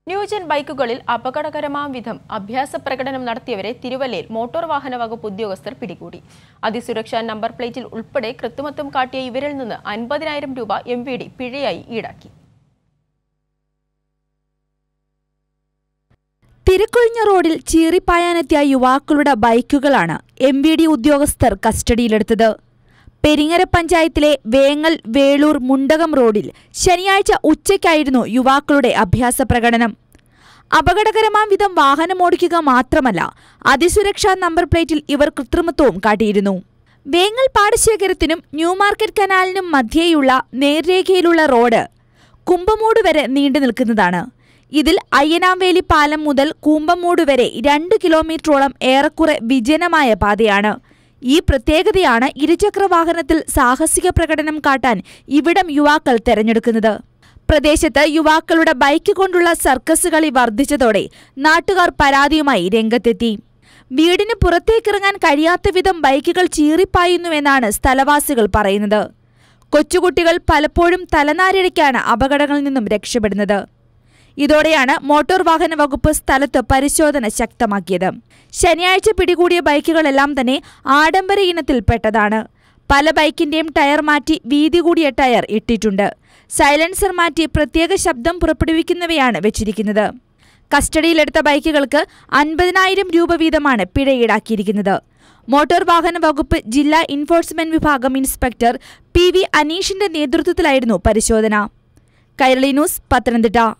new gen ബൈക്കുകളിൽ അപകടകരമാം വിധം അഭ്യാസ പ്രകടനം നടത്തിയവരെ തിരുവല്ലയിൽ മോട്ടോർ വാഹന വകുപ്പ് ഉദ്യോഗസ്ഥർ പിടികൂടി അതിസുരക്ഷാ നമ്പർ പ്ലേറ്റിൽ ഉൾപ്പെടെ കൃത്രിമത്വം കാട്ടിയ ഇവരിൽ നിന്ന് അൻപതിനായിരം രൂപ എം വി ഡി പിഴയായി ഈടാക്കി തിരക്കൊഴിഞ്ഞ റോഡിൽ ചീറിപ്പായാനെത്തിയ യുവാക്കളുടെ ബൈക്കുകളാണ് എം വി ഡി ഉദ്യോഗസ്ഥർ കസ്റ്റഡിയിലെടുത്തത് പെരിങ്ങര പഞ്ചായത്തിലെ വേങ്ങൽ വേളൂർ മുണ്ടകം റോഡിൽ ശനിയാഴ്ച ഉച്ചയ്ക്കായിരുന്നു യുവാക്കളുടെ അഭ്യാസ പ്രകടനം അപകടകരമാം വിധം വാഹനമോടിക്കുക മാത്രമല്ല അതിസുരക്ഷാ നമ്പർ പ്ലേറ്റിൽ ഇവർ കൃത്രിമത്വവും കാട്ടിയിരുന്നു വേങ്ങൽ പാടശേഖരത്തിനും ന്യൂ മാർക്കറ്റ് കനാലിനും മധ്യേയുള്ള നേർരേഖയിലുള്ള റോഡ് കുമ്പമൂട് വരെ നീണ്ടു നിൽക്കുന്നതാണ് ഇതിൽ അയ്യനാംവേലി പാലം മുതൽ കൂമ്പമൂട് വരെ രണ്ട് കിലോമീറ്ററോളം ഏറെക്കുറെ വിജനമായ പാതയാണ് ഈ പ്രത്യേകതയാണ് ഇരുചക്ര വാഹനത്തിൽ സാഹസിക പ്രകടനം കാട്ടാൻ ഇവിടം യുവാക്കൾ തെരഞ്ഞെടുക്കുന്നത് പ്രദേശത്ത് യുവാക്കളുടെ ബൈക്ക് കൊണ്ടുള്ള സർക്കസ് കളി വർദ്ധിച്ചതോടെ നാട്ടുകാർ പരാതിയുമായി രംഗത്തെത്തി വീടിന് പുറത്തേക്കിറങ്ങാൻ കഴിയാത്ത വിധം ബൈക്കുകൾ ചീറിപ്പായുന്നുവെന്നാണ് സ്ഥലവാസികൾ പറയുന്നത് കൊച്ചുകുട്ടികൾ പലപ്പോഴും തലനാരിഴയ്ക്കാണ് അപകടങ്ങളിൽ നിന്നും രക്ഷപ്പെടുന്നത് ഇതോടെയാണ് മോട്ടോർ വാഹന വകുപ്പ് സ്ഥലത്ത് പരിശോധന ശക്തമാക്കിയത് ശനിയാഴ്ച പിടികൂടിയ ബൈക്കുകളെല്ലാം തന്നെ ആഡംബര ഇനത്തിൽപ്പെട്ടതാണ് പല ബൈക്കിന്റെയും ടയർ മാറ്റി വീതി കൂടിയ ടയർ ഇട്ടിട്ടുണ്ട് സൈലൻസർ മാറ്റി പ്രത്യേക ശബ്ദം പുറപ്പെടുവിക്കുന്നവയാണ് വെച്ചിരിക്കുന്നത് കസ്റ്റഡിയിലെടുത്ത ബൈക്കുകൾക്ക് അൻപതിനായിരം രൂപ വീതമാണ് പിഴ ഈടാക്കിയിരിക്കുന്നത് മോട്ടോർ വാഹന വകുപ്പ് ജില്ലാ എൻഫോഴ്സ്മെന്റ് വിഭാഗം ഇൻസ്പെക്ടർ പി വി അനീഷിന്റെ നേതൃത്വത്തിലായിരുന്നു പരിശോധന കൈരളി ന്യൂസ് പത്തനംതിട്ട